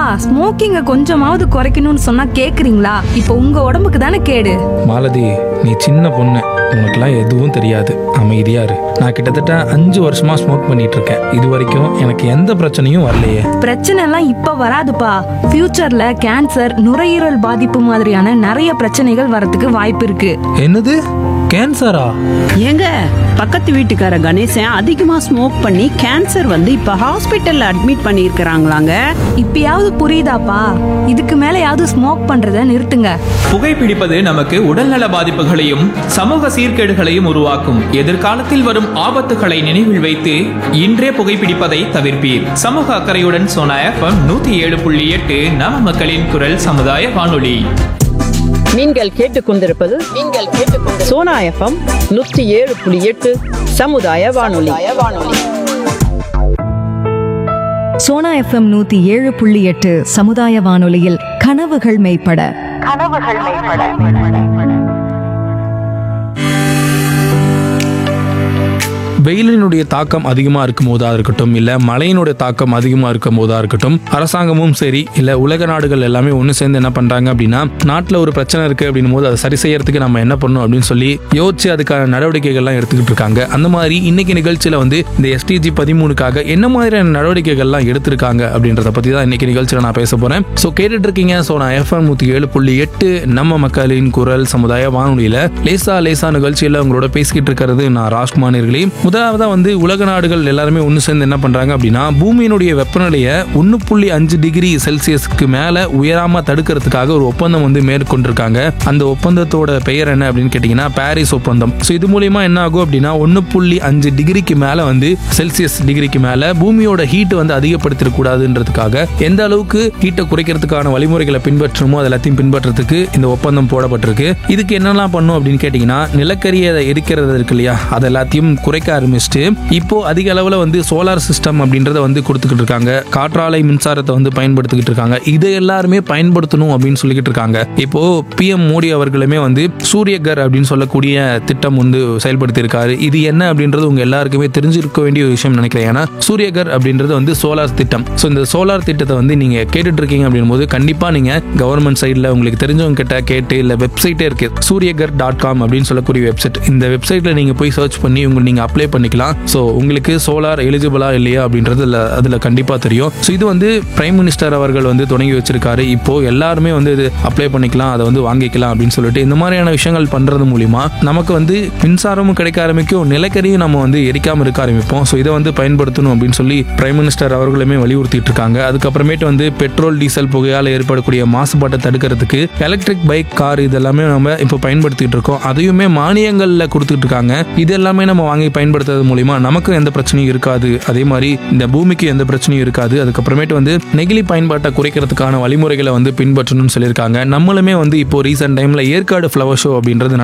ஸ்மோக்கிங்க கொஞ்சமாவது குறைக்கணும்னு சொன்னா கேக்குறீங்களா இப்போ உங்க உடம்புக்கு தானே கேடு மாலதி நீ சின்ன பொண்ணு உனக்குலாம் எதுவும் தெரியாது அமைதியா இரு நான் கிட்டத்தட்ட அஞ்சு வருஷமா ஸ்மோக் பண்ணிட்டு இருக்கேன் இது வரைக்கும் எனக்கு எந்த பிரச்சனையும் வரலையே பிரச்சனை எல்லாம் இப்ப வராதுப்பா ஃபியூச்சர்ல கேன்சர் நுரையீரல் பாதிப்பு மாதிரியான நிறைய பிரச்சனைகள் வரதுக்கு வாய்ப்பு இருக்கு என்னது கேன்சரா ஏங்க பக்கத்து வீட்டுக்கார கணேசன் அதிகமா ஸ்மோக் பண்ணி கேன்சர் வந்து இப்ப ஹாஸ்பிட்டல்ல அட்மிட் பண்ணியிருக்கிறாங்களாங்க இப்பயாவது புரியுதாப்பா இதுக்கு மேலயாவது ஸ்மோக் பண்றத நிறுத்துங்க புகைப்பிடிப்பது நமக்கு உடல்நல பாதிப்புகளையும் சமூக சீர்கேடுகளையும் உருவாக்கும் எதிர்காலத்தில் வரும் ஆபத்துகளை நினைவில் வைத்து இன்றே புகைப்பிடிப்பதை தவிர்ப்பீர் சமூக அக்கறையுடன் சோனா எஃப்எம் நூத்தி ஏழு புள்ளி எட்டு நம மக்களின் குரல் சமுதாய வானொலி நீங்கள் கேட்டுக்கொண்டிருப்பது நீங்கள் கேட்டுக்கொண்டு சோனா எஃப்எம் நூற்றி ஏழு புள்ளி எட்டு சமுதாய வானொலி வானொலி சோனா எஃப்எம் நூத்தி ஏழு புள்ளி எட்டு சமுதாய வானொலியில் கனவுகள் மெய்ப்பட வெயிலினுடைய தாக்கம் அதிகமாக இருக்கும் போதா இருக்கட்டும் இல்லை மழையினுடைய தாக்கம் அதிகமாக இருக்கும் போதா இருக்கட்டும் அரசாங்கமும் சரி இல்லை உலக நாடுகள் எல்லாமே ஒன்று சேர்ந்து என்ன பண்ணுறாங்க அப்படின்னா நாட்டில் ஒரு பிரச்சனை இருக்குது அப்படின்னும் போது அதை சரி செய்யறதுக்கு நம்ம என்ன பண்ணணும் அப்படின்னு சொல்லி யோசிச்சு அதுக்கான நடவடிக்கைகள்லாம் எடுத்துக்கிட்டு இருக்காங்க அந்த மாதிரி இன்னைக்கு நிகழ்ச்சியில் வந்து இந்த எஸ்டிஜி பதிமூணுக்காக என்ன மாதிரியான நடவடிக்கைகள்லாம் எடுத்திருக்காங்க அப்படின்றத பற்றி தான் இன்னைக்கு நிகழ்ச்சியில் நான் பேச போகிறேன் ஸோ கேட்டுட்டு இருக்கீங்க ஸோ நான் எஃப்எம் நூற்றி ஏழு புள்ளி எட்டு நம்ம மக்களின் குரல் சமுதாய வானொலியில் லேசா லேசா நிகழ்ச்சியில் உங்களோட பேசிக்கிட்டு இருக்கிறது நான் ராஜ்குமார்களே முதலாவதா வந்து உலக நாடுகள் எல்லாருமே ஒன்று சேர்ந்து என்ன பண்றாங்க அப்படின்னா பூமியினுடைய வெப்பநிலையை ஒன்று புள்ளி அஞ்சு டிகிரி செல்சியஸ்க்கு மேல உயராம தடுக்கிறதுக்காக ஒரு ஒப்பந்தம் வந்து மேற்கொண்டிருக்காங்க அந்த ஒப்பந்தத்தோட பெயர் என்ன அப்படின்னு கேட்டிங்கன்னா பாரிஸ் ஒப்பந்தம் ஸோ இது மூலியமா என்ன ஆகும் அப்படின்னா ஒன்று புள்ளி அஞ்சு டிகிரிக்கு மேல வந்து செல்சியஸ் டிகிரிக்கு மேல பூமியோட ஹீட் வந்து அதிகப்படுத்திடக்கூடாதுன்றதுக்காக எந்த அளவுக்கு ஹீட்டை குறைக்கிறதுக்கான வழிமுறைகளை பின்பற்றணுமோ அது எல்லாத்தையும் பின்பற்றதுக்கு இந்த ஒப்பந்தம் போடப்பட்டிருக்கு இதுக்கு என்னெல்லாம் பண்ணும் அப்படின்னு கேட்டிங்கன்னா நிலக்கரியை எரிக்கிறது இருக்கு இல்லையா அது எல்லாத்தையும் குறைக்க ஆரம்பிச்சுட்டு இப்போ அதிக அளவில் வந்து சோலார் சிஸ்டம் அப்படின்றத வந்து கொடுத்துக்கிட்டு இருக்காங்க காற்றாலை மின்சாரத்தை வந்து பயன்படுத்திக்கிட்டு இருக்காங்க இதை எல்லாருமே பயன்படுத்தணும் அப்படின்னு சொல்லிக்கிட்டு இருக்காங்க இப்போ பிஎம் மோடி அவர்களுமே வந்து சூரியகர் அப்படின்னு சொல்லக்கூடிய திட்டம் வந்து செயல்படுத்தி இருக்காரு இது என்ன அப்படின்றது உங்க எல்லாருக்குமே தெரிஞ்சிருக்க வேண்டிய ஒரு விஷயம் நினைக்கிறேன் ஏன்னா சூரியகர் அப்படின்றது வந்து சோலார் திட்டம் ஸோ இந்த சோலார் திட்டத்தை வந்து நீங்க கேட்டுட்டு இருக்கீங்க அப்படின்னும் போது கண்டிப்பா நீங்க கவர்மெண்ட் சைடில் உங்களுக்கு தெரிஞ்சவங்க கிட்ட கேட்டு இல்லை வெப்சைட்டே இருக்கு சூரியகர் டாட் காம் அப்படின்னு சொல்லக்கூடிய வெப்சைட் இந்த வெப்சைட்ல நீங்க போய் சர்ச் பண்ணி உங்க நீங்க அப்ளை பண்ணிக்கலாம் ஸோ உங்களுக்கு சோலார் எலிஜிபிளா இல்லையா அப்படின்றது அதுல அதுல கண்டிப்பா தெரியும் ஸோ இது வந்து பிரைம் மினிஸ்டர் அவர்கள் வந்து தொடங்கி வச்சிருக்காரு இப்போ எல்லாருமே வந்து இது அப்ளை பண்ணிக்கலாம் அதை வந்து வாங்கிக்கலாம் அப்படின்னு சொல்லிட்டு இந்த மாதிரியான விஷயங்கள் பண்றது மூலியமா நமக்கு வந்து மின்சாரமும் கிடைக்க ஆரம்பிக்கும் நிலக்கரியும் நம்ம வந்து எரிக்காம இருக்க ஆரம்பிப்போம் ஸோ இதை வந்து பயன்படுத்தணும் அப்படின்னு சொல்லி பிரைம் மினிஸ்டர் அவர்களுமே வலியுறுத்திட்டு இருக்காங்க அதுக்கப்புறமேட்டு வந்து பெட்ரோல் டீசல் புகையால் ஏற்படக்கூடிய மாசுபாட்டை தடுக்கிறதுக்கு எலக்ட்ரிக் பைக் கார் இதெல்லாமே நம்ம இப்போ பயன்படுத்திட்டு இருக்கோம் அதையுமே மானியங்கள்ல கொடுத்துட்டு இருக்காங்க இது எல்லாமே நம்ம வாங்கி பயன்படுத்துறது மூலியமா நமக்கு எந்த பிரச்சனையும் இருக்காது அதே மாதிரி இந்த பூமிக்கு எந்த பிரச்சனையும் இருக்காது அதுக்கப்புறமேட்டு வந்து நெகிழி பயன்பாட்டை குறைக்கிறதுக்கான வழிமுறைகளை வந்து பின்பற்றணும்னு சொல்லியிருக்காங்க நம்மளுமே வந்து இப்போ ரீசெண்ட் டைம்ல ஏற்காடு ஃப்ளவர் ஷோ அப்படின்றது